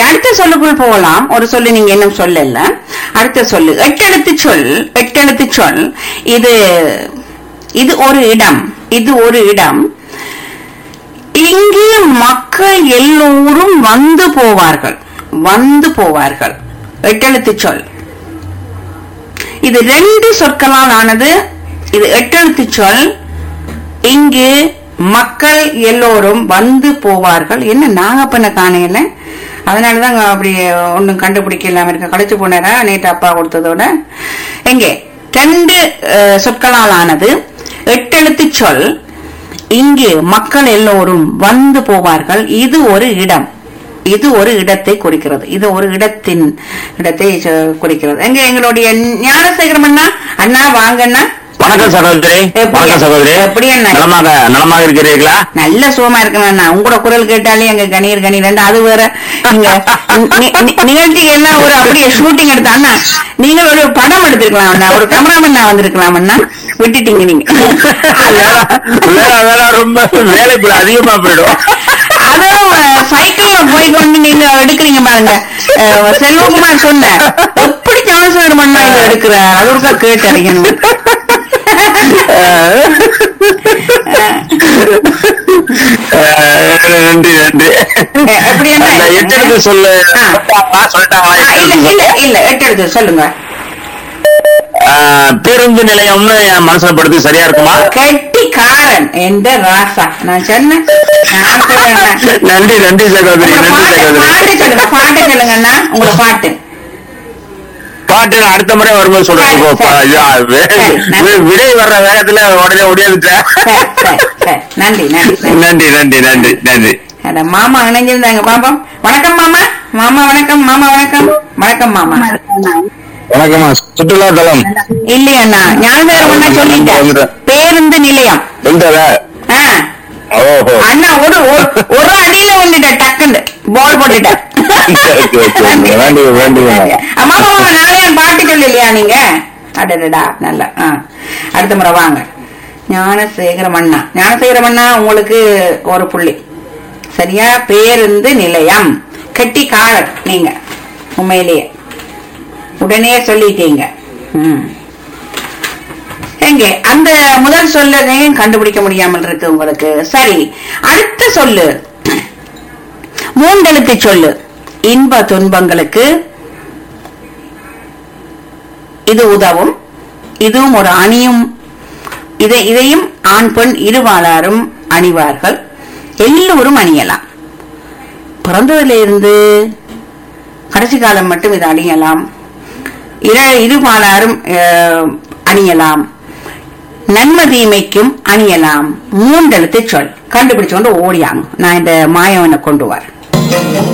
அடுத்த சொல்லுக்குள் போகலாம் ஒரு சொல்லு நீங்க இன்னும் சொல்லல அடுத்த சொல்லு எட்டெழுத்து சொல் எட்டெழுத்து சொல் இது இது ஒரு இடம் இது ஒரு இடம் இங்கு மக்கள் எல்லோரும் வந்து போவார்கள் வந்து போவார்கள் எட்டெழுத்து சொல் இது ரெண்டு சொற்களால் ஆனது இது எட்டெழுத்து சொல் இங்கு மக்கள் எல்லோரும் வந்து போவார்கள் என்ன நாகப்பண்ண காணையில அதனாலதான் அப்படி ஒன்னும் கண்டுபிடிக்க இல்லாம இருக்க கடைச்சு போனாரா நேற்று அப்பா கொடுத்ததோட எங்கே ரெண்டு அஹ், சொற்களால் ஆனது எட்டெழுத்து சொல் இங்கு மக்கள் எல்லோரும் வந்து போவார்கள் இது ஒரு இடம் இது ஒரு இடத்தை குறிக்கிறது இது ஒரு இடத்தின் இடத்தை அஹ், குறிக்கிறது எங்க எங்களுடைய ஞானசேகரம் அண்ணா அண்ணா வாங்க அண்ணா வணக்கம் சகோதரி எப்படி- வணக்கம் சகோதரி எப்படி அண்ணா? நலமாக நலமாக இருக்கிறீர்களா நல்ல சுகமா இருக்கணும் அண்ணா உங்களோட குரல் கேட்டாலே எங்க கணீர் கணீர் ரெண்டு அது வேற நீங்க நி- நி- நிகழ்ச்சிக்கு எல்லாம் ஒரு அப்படியே ஷூட்டிங் எடுத்த அண்ணா நீங்க ஒரு படம் எடுத்திருக்கலாம் அண்ணா ஒரு கேமராமேன் வந்திருக்கலாம் அண்ணா விட்டுட்டீங்க நீங்க வேலை வேலை ரொம்ப வேலை இப்ப அதிகமா போயிடும் அதுவும் சைக்கிள்ல போய் கொண்டு நீங்க எடுக்கிறீங்க பாருங்க அஹ், செல்வகுமார் சொன்ன எப்படி சான்ஸ் பண்ணா இங்க எடுக்கிற அது ஒருக்கா கேட்டு அறியணும் அஹ், நன்றி நன்றி எப்படி என்ன? அந்த எட்டெடுத்து சொல்லு ஆ. சொல்லிட்டாங்களா? சொல்லிட்டாங்களா ஆ, இல்ல எட்டெடுத்து இல்ல சொல்லு? இல்ல எட்டு எடுத்து சொல்லுங்க அஹ், பேருந்து நிலையம்னு என் மனசுல படுத்து சரியா இருக்குமா கெட்டிக்காரன் எந்த ராசா நான் சொன்னேன் நான் சொல்றேன் நன்றி நன்றி சகோதரி உங்களோட நன்றி பாட்டு சகோதரி பாட்டு சொல்லுங்க பாட்டு சொல்லுங்க அண்ணா உங்களோட பாட்டு பாட்டு நான் அடுத்த முறை வரும்போது சொல்றேன் சரி, இப்போ, சரி. இதா, வே- சரி, நன்றி. வி- விடை வர்ற வேகத்துல உடனே ஒடியாந்துட்டேன் சரி, சரி, சரி. நன்றி நன்றி நன்றி நன்றி நன்றி நன்றி நன்றி அட மாமா இணைஞ்சிருந்தாங்க பாப்போம் வணக்கம் மாமா மாமா வணக்கம் மாமா வணக்கம் வணக்கம் மாமா வணக்கம்மா சுற்றுலா தலம் இல்லையண்ணா ஞானதேவர் ஒண்ணா சொல்லிட்டேன் பேருந்து நிலையம் எந்தத ஆ ஓஹோ அண்ணா ஒரு ஒரு- ஒரு அடியில வந்துட்டேன் டக்குன்னு பால் போட்டுட்டேன் ஓகே, ஓகே. வேண்டி வேண்டி அம்மா மாமா நாளைய பாட்டு சொல்லலையா நீங்க அடடடா நல்ல ஆ. அடுத்த முறை வாங்க ஞானசேகரம் அண்ணா ஞானசேகரம் அண்ணா உங்களுக்கு ஒரு புள்ளி சரியா பேருந்து நிலையம் கெட்டிக்காரர் நீங்க உண்மையிலேயே உடனே சொல்லிட்டீங்க ம். எங்கே அந்த முதல் சொல்லதையும் கண்டுபிடிக்க முடியாமல் இருக்கு உங்களுக்கு சரி அடுத்த சொல்லு மூன்றெழுத்து சொல்லு இன்ப துன்பங்களுக்கு இது உதவும் இதுவும் ஒரு அணியும் இதை இதையும் ஆண் பெண் இருவாளாரும் அணிவார்கள் எல்லோரும் அணியலாம் பிறந்ததிலிருந்து கடைசி காலம் மட்டும் இது அணியலாம் இர இருபாலாரும் அஹ், அணியலாம் நன்மை தீமைக்கும் அணியலாம் மூன்றெழுத்து சொல் கண்டுபிடிச்சு கொண்டு ஓடியாங்க நான் இந்த மாயவனை கொண்டு வரேன்